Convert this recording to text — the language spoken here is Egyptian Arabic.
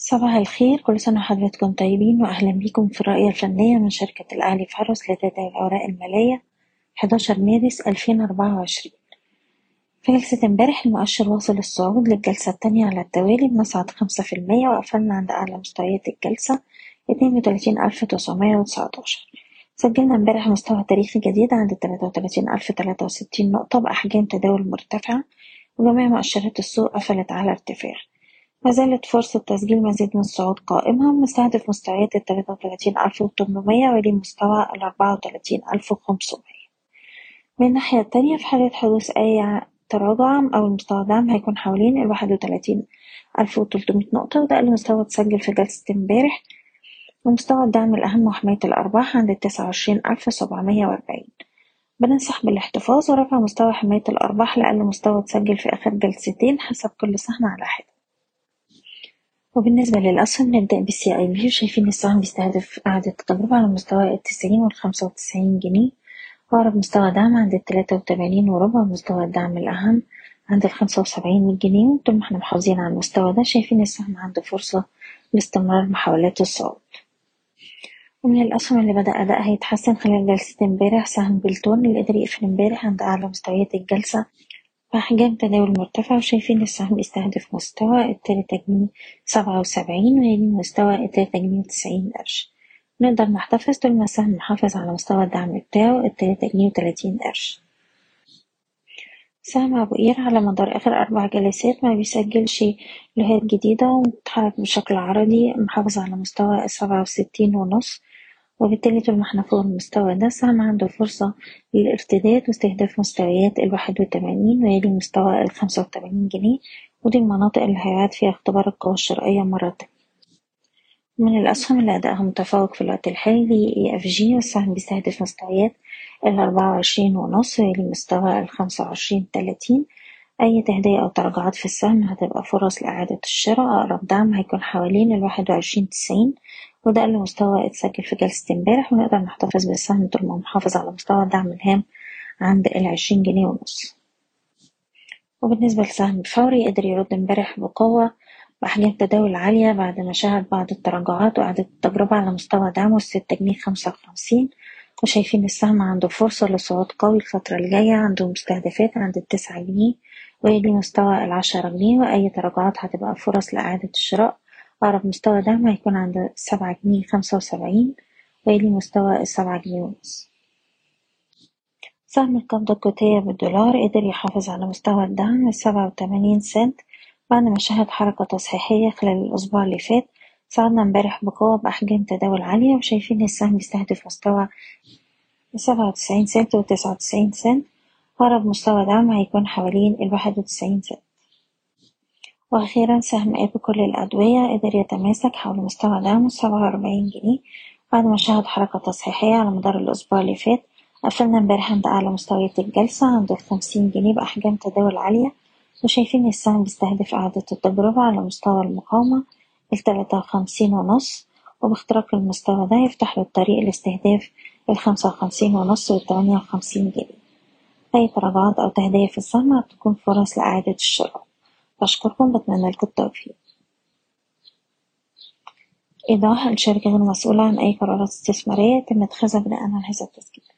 صباح الخير كل سنة وحضراتكم طيبين وأهلا بيكم في الرؤية الفنية من شركة الأهلي فارس لتداول الأوراق المالية 11 مارس 2024 في جلسة امبارح المؤشر واصل الصعود للجلسة التانية على التوالي بنصعد خمسة في المية وقفلنا عند أعلى مستويات الجلسة اتنين وتلاتين ألف تسعمية وتسعتاشر سجلنا امبارح مستوى تاريخي جديد عند تلاتة وتلاتين ألف تلاتة وستين نقطة بأحجام تداول مرتفعة وجميع مؤشرات السوق قفلت على ارتفاع ما زالت فرصة تسجيل مزيد من الصعود قائمة مستهدف مستويات التلاتة وتلاتين ألف وتمنمية ويلي مستوى الأربعة وتلاتين ألف وخمسمية من الناحية التانية في حالة حدوث أي تراجع أو المستوى دعم هيكون حوالين الواحد وتلاتين ألف وتلتمية نقطة وده أقل مستوى اتسجل في جلسة امبارح ومستوى الدعم الأهم وحماية الأرباح عند التسعة وعشرين ألف سبعمية وأربعين بننصح بالاحتفاظ ورفع مستوى حماية الأرباح لأقل مستوى اتسجل في آخر جلستين حسب كل سهم على حدة وبالنسبة للأسهم نبدأ بالسي أي بي وشايفين السهم بيستهدف إعادة التجربة على مستوى التسعين والخمسة وتسعين جنيه وأقرب مستوى دعم عند التلاتة وتمانين وربع ومستوى الدعم الأهم عند الخمسة وسبعين جنيه وطول ما احنا محافظين على المستوى ده شايفين السهم عنده فرصة لاستمرار محاولات الصعود ومن الأسهم اللي بدأ أدائها يتحسن خلال جلسة امبارح سهم بلتون اللي قدر يقفل امبارح عند أعلى مستويات الجلسة بأحجام تداول مرتفعة وشايفين السهم بيستهدف مستوى التلاتة جنيه سبعة وسبعين ويلي مستوى التلاتة جنيه وتسعين قرش نقدر نحتفظ طول ما السهم محافظ على مستوى الدعم بتاعه التلاتة جنيه وتلاتين قرش سهم أبو قير على مدار آخر أربع جلسات ما بيسجلش لوهات جديدة ومتحرك بشكل عرضي محافظ على مستوى السبعة وستين ونص وبالتالي طول ما احنا فوق المستوى ده السهم عنده فرصة للارتداد واستهداف مستويات الواحد وتمانين ويلي مستوى الخمسة وتمانين جنيه ودي المناطق اللي هيعاد فيها اختبار القوى الشرائية مرة تانية من الأسهم اللي أدائها متفوق في الوقت الحالي اي اف جي والسهم بيستهدف مستويات الأربعة وعشرين ونص ويلي مستوى الخمسة وعشرين تلاتين أي تهدئة أو تراجعات في السهم هتبقى فرص لإعادة الشراء أقرب دعم هيكون حوالين الواحد وعشرين تسعين وده أقل مستوى اتسجل في جلسة امبارح ونقدر نحتفظ بالسهم طول ما محافظ على مستوى الدعم الهام عند العشرين جنيه ونص وبالنسبة لسهم فوري قدر يرد امبارح بقوة بأحجام تداول عالية بعد ما شهد بعض التراجعات وإعادة التجربة على مستوى دعمه الستة جنيه خمسة وخمسين وشايفين السهم عنده فرصة لصعود قوي الفترة الجاية عنده مستهدفات عند التسعة جنيه ويلي مستوى العشرة جنيه وأي تراجعات هتبقى فرص لإعادة الشراء أقرب مستوى دعم هيكون عند سبعة جنيه خمسة وسبعين ويلي مستوى السبعة جنيه ونص سهم القبضة القوتية بالدولار قدر يحافظ على مستوى الدعم السبعة وتمانين سنت بعد ما شهد حركة تصحيحية خلال الأسبوع اللي فات صعدنا امبارح بقوة بأحجام تداول عالية وشايفين السهم بيستهدف مستوى السبعة وتسعين سنت وتسعة وتسعين سنت أقرب مستوى دعم هيكون حوالين الواحد وتسعين سنت وأخيرا سهم إيبكو للأدوية قدر يتماسك حول مستوى دعمه السبعة وأربعين جنيه بعد ما شهد حركة تصحيحية على مدار الأسبوع اللي فات قفلنا امبارح عند أعلى مستويات الجلسة عند الخمسين جنيه بأحجام تداول عالية وشايفين السهم بيستهدف إعادة التجربة على مستوى المقاومة التلاتة وخمسين ونص وباختراق المستوى ده يفتح له الطريق لاستهداف الخمسة وخمسين ونص والتمانية وخمسين جنيه أي تراجعات أو تهدئة في السهم هتكون فرص لإعادة الشراء بشكركم بتمنى لكم التوفيق إيضاح الشركة غير مسؤولة عن أي قرارات استثمارية يتم اتخاذها بناء على هذا التسجيل